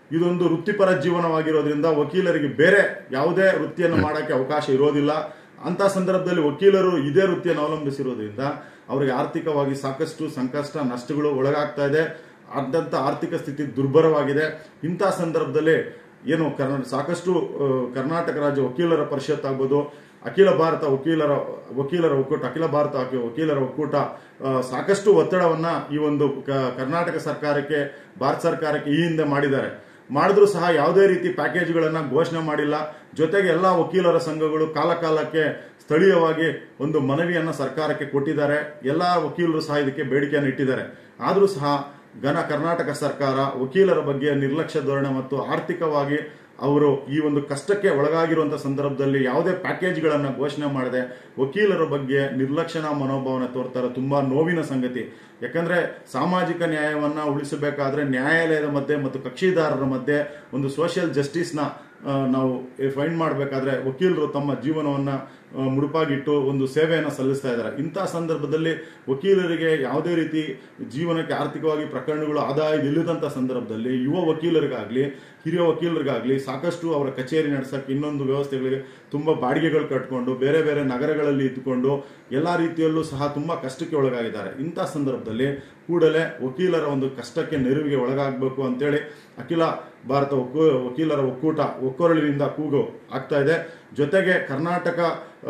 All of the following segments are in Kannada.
ಇದೊಂದು ವೃತ್ತಿಪರ ಜೀವನವಾಗಿರೋದ್ರಿಂದ ವಕೀಲರಿಗೆ ಬೇರೆ ಯಾವುದೇ ವೃತ್ತಿಯನ್ನು ಮಾಡಕ್ಕೆ ಅವಕಾಶ ಇರೋದಿಲ್ಲ ಅಂತ ಸಂದರ್ಭದಲ್ಲಿ ವಕೀಲರು ಇದೇ ವೃತ್ತಿಯನ್ನು ಅವಲಂಬಿಸಿರೋದ್ರಿಂದ ಅವರಿಗೆ ಆರ್ಥಿಕವಾಗಿ ಸಾಕಷ್ಟು ಸಂಕಷ್ಟ ನಷ್ಟಗಳು ಒಳಗಾಗ್ತಾ ಇದೆ ಅದಂತ ಆರ್ಥಿಕ ಸ್ಥಿತಿ ದುರ್ಬರವಾಗಿದೆ ಇಂಥ ಸಂದರ್ಭದಲ್ಲಿ ಏನು ಕರ್ನಾ ಸಾಕಷ್ಟು ಆ, ಕರ್ನಾಟಕ ರಾಜ್ಯ ವಕೀಲರ ಪರಿಷತ್ ಆಗ್ಬೋದು ಅಖಿಲ ಭಾರತ ವಕೀಲರ ವಕೀಲರ ಒಕ್ಕೂಟ ಅಖಿಲ ಭಾರತ ವಕೀ- ವಕೀಲರ ಒಕ್ಕೂಟ ಆ, ಸಾಕಷ್ಟು ಒತ್ತಡವನ್ನ ಈ ಒಂದು ಕ- ಕರ್ನಾಟಕ ಸರ್ಕಾರಕ್ಕೆ ಭಾರತ ಸರ್ಕಾರಕ್ಕೆ ಈ ಹಿಂದೆ ಮಾಡಿದ್ದಾರೆ ಮಾಡಿದ್ರೂ ಸಹ ಯಾವುದೇ ರೀತಿ ಪ್ಯಾಕೇಜ್ಗಳನ್ನ ಘೋಷಣೆ ಮಾಡಿಲ್ಲ ಜೊತೆಗೆ ಎಲ್ಲಾ ವಕೀಲರ ಸಂಘಗಳು ಕಾಲ ಕಾಲಕ್ಕೆ ಸ್ಥಳೀಯವಾಗಿ ಒಂದು ಮನವಿಯನ್ನ ಸರ್ಕಾರಕ್ಕೆ ಕೊಟ್ಟಿದ್ದಾರೆ ಎಲ್ಲಾ ವಕೀಲರು ಸಹ ಇದಕ್ಕೆ ಬೇಡಿಕೆಯನ್ನು ಇಟ್ಟಿದ್ದಾರೆ ಆದರೂ ಸಹ ಘನ ಕರ್ನಾಟಕ ಸರ್ಕಾರ ವಕೀಲರ ಬಗ್ಗೆ ನಿರ್ಲಕ್ಷ್ಯ ಧೋರಣೆ ಮತ್ತು ಆರ್ಥಿಕವಾಗಿ ಅವರು ಈ ಒಂದು ಕಷ್ಟಕ್ಕೆ ಒಳಗಾಗಿರುವಂತಹ ಸಂದರ್ಭದಲ್ಲಿ ಯಾವುದೇ ಪ್ಯಾಕೇಜ್ಗಳನ್ನ ಘೋಷಣೆ ಮಾಡದೆ ವಕೀಲರ ಬಗ್ಗೆ ನಿರ್ಲಕ್ಷಣಾ ಮನೋಭಾವನೆ ತೋರ್ತಾರೆ ತುಂಬಾ ನೋವಿನ ಸಂಗತಿ ಯಾಕಂದ್ರೆ ಸಾಮಾಜಿಕ ನ್ಯಾಯವನ್ನ ಉಳಿಸಬೇಕಾದ್ರೆ ನ್ಯಾಯಾಲಯದ ಮಧ್ಯೆ ಮತ್ತು ಕಕ್ಷಿದಾರರ ಮಧ್ಯೆ ಒಂದು ಸೋಷಿಯಲ್ ಜಸ್ಟಿಸ್ನ ಆ, ನಾವು ಫೈಂಡ್ ಮಾಡಬೇಕಾದ್ರೆ ವಕೀಲರು ತಮ್ಮ ಜೀವನವನ್ನ ಆ, ಮುಡುಪಾಗಿಟ್ಟು ಒಂದು ಸೇವೆಯನ್ನು ಸಲ್ಲಿಸ್ತಾ ಇದ್ದಾರೆ ಇಂಥ ಸಂದರ್ಭದಲ್ಲಿ ವಕೀಲರಿಗೆ ಯಾವುದೇ ರೀತಿ ಜೀವನಕ್ಕೆ ಆರ್ಥಿಕವಾಗಿ ಪ್ರಕರಣಗಳು ಆದಾಯ ಇಲ್ಲದಂತ ಸಂದರ್ಭದಲ್ಲಿ ಯುವ ವಕೀಲರಿಗಾಗ್ಲಿ ಹಿರಿಯ ವಕೀಲರಿಗಾಗ್ಲಿ ಸಾಕಷ್ಟು ಅವರ ಕಚೇರಿ ನಡೆಸಕ್ಕೆ ಇನ್ನೊಂದು ವ್ಯವಸ್ಥೆಗಳಿಗೆ ತುಂಬಾ ಬಾಡಿಗೆಗಳು ಕಟ್ಕೊಂಡು ಬೇರೆ ಬೇರೆ ನಗರಗಳಲ್ಲಿ ಇದ್ದುಕೊಂಡು ಎಲ್ಲಾ ರೀತಿಯಲ್ಲೂ ಸಹ ತುಂಬಾ ಕಷ್ಟಕ್ಕೆ ಒಳಗಾಗಿದ್ದಾರೆ ಇಂಥ ಸಂದರ್ಭದಲ್ಲಿ ಕೂಡಲೇ ವಕೀಲರ ಒಂದು ಕಷ್ಟಕ್ಕೆ ನೆರವಿಗೆ ಒಳಗಾಗಬೇಕು ಅಂತೇಳಿ ಅಖಿಲ ಭಾರತ ಒಕ್ಕೂ ವಕೀಲರ ಒಕ್ಕೂಟ ಒಕ್ಕೊರಳಿನಿಂದ ಕೂಗು ಆಗ್ತಾ ಇದೆ ಜೊತೆಗೆ ಕರ್ನಾಟಕ ಆ,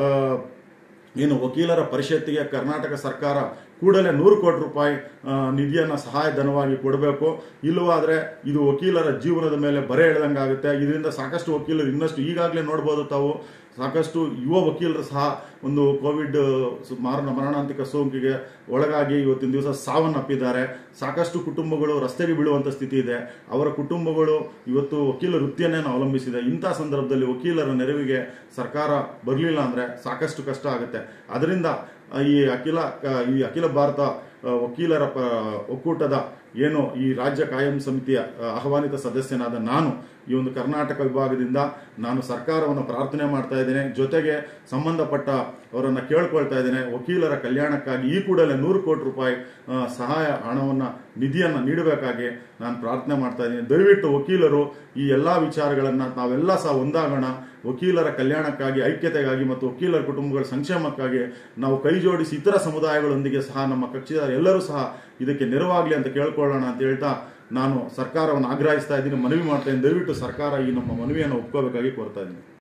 ಏನು ವಕೀಲರ ಪರಿಷತ್ತಿಗೆ ಕರ್ನಾಟಕ ಸರ್ಕಾರ ಕೂಡಲೇ ನೂರು ಕೋಟಿ ರೂಪಾಯಿ ಆ, ನಿಧಿಯನ್ನ ಸಹಾಯ ಧನವಾಗಿ ಕೊಡಬೇಕು ಇಲ್ಲವಾದ್ರೆ ಇದು ವಕೀಲರ ಜೀವನದ ಮೇಲೆ ಬರೆ ಎಳೆದಂಗಾಗುತ್ತೆ ಇದರಿಂದ ಸಾಕಷ್ಟು ವಕೀಲರು ಇನ್ನಷ್ಟು ಈಗಾಗಲೇ ನೋಡ್ಬೋದು ತಾವು ಸಾಕಷ್ಟು ಯುವ ವಕೀಲರು ಸಹ ಒಂದು ಕೋವಿಡ್ ಸು- ಮಾರಣ ಮರಣಾಂತಿಕ ಸೋಂಕಿಗೆ ಒಳಗಾಗಿ ಇವತ್ತಿನ ದಿವಸ ಸಾವನ್ನಪ್ಪಿದ್ದಾರೆ ಸಾಕಷ್ಟು ಕುಟುಂಬಗಳು ರಸ್ತೆಗೆ ಬೀಳುವಂತ ಸ್ಥಿತಿ ಇದೆ ಅವರ ಕುಟುಂಬಗಳು ಇವತ್ತು ವಕೀಲ ವೃತ್ತಿಯನ್ನೇ ಅವಲಂಬಿಸಿದೆ ಇಂಥ ಸಂದರ್ಭದಲ್ಲಿ ವಕೀಲರ ನೆರವಿಗೆ ಸರ್ಕಾರ ಬರಲಿಲ್ಲ ಅಂದ್ರೆ ಸಾಕಷ್ಟು ಕಷ್ಟ ಆಗುತ್ತೆ ಅದರಿಂದ ಆ, ಈ ಅಖಿಲ ಕ- ಈ ಅಖಿಲ ಭಾರತ ಆ, ವಕೀಲರ ಪ- ಒಕ್ಕೂಟದ ಏನು ಈ ರಾಜ್ಯ ಕಾಯಂ ಸಮಿತಿಯ ಆ, ಆಹ್ವಾನಿತ ಸದಸ್ಯನಾದ ನಾನು ಈ ಒಂದು ಕರ್ನಾಟಕ ವಿಭಾಗದಿಂದ ನಾನು ಸರ್ಕಾರವನ್ನು ಪ್ರಾರ್ಥನೆ ಮಾಡ್ತಾ ಇದ್ದೇನೆ ಜೊತೆಗೆ ಸಂಬಂಧಪಟ್ಟ ಅವರನ್ನ ಕೇಳ್ಕೊಳ್ತಾ ಇದ್ದೇನೆ ವಕೀಲರ ಕಲ್ಯಾಣಕ್ಕಾಗಿ ಈ ಕೂಡಲೇ ನೂರು ಕೋಟಿ ರೂಪಾಯಿ ಆ, ಸಹಾಯ ಹಣವನ್ನ ನಿಧಿಯನ್ನ ನೀಡಬೇಕಾಗಿ ನಾನು ಪ್ರಾರ್ಥನೆ ಮಾಡ್ತಾ ಇದ್ದೀನಿ ದಯವಿಟ್ಟು ವಕೀಲರು ಈ ಎಲ್ಲಾ ವಿಚಾರಗಳನ್ನ ನಾವೆಲ್ಲ ಸಹ ಒಂದಾಗೋಣ ವಕೀಲರ ಕಲ್ಯಾಣಕ್ಕಾಗಿ ಐಕ್ಯತೆಗಾಗಿ ಮತ್ತು ವಕೀಲರ ಕುಟುಂಬಗಳ ಸಂಕ್ಷೇಮಕ್ಕಾಗಿ ನಾವು ಕೈ ಜೋಡಿಸಿ ಇತರ ಸಮುದಾಯಗಳೊಂದಿಗೆ ಸಹ ನಮ್ಮ ಕಕ್ಷಿದಾರ ಎಲ್ಲರೂ ಸಹ ಇದಕ್ಕೆ ನೆರವಾಗಲಿ ಅಂತ ಕೇಳ್ಕೊಳ್ಳೋಣ ಅಂತ ಹೇಳ್ತಾ ನಾನು ಸರ್ಕಾರವನ್ನು ಆಗ್ರಹಿಸ್ತಾ ಇದ್ದೀನಿ ಮನವಿ ಮಾಡ್ತಾ ಇದ್ದೀನಿ ದಯವಿಟ್ಟು ಸರ್ಕಾರ ಈ ನಮ್ಮ ಮನವಿಯನ್ನು ಒಪ್ಕೋಬೇಕಾಗಿ ಕೋರ್ತಾ ಇದ್ದೀನಿ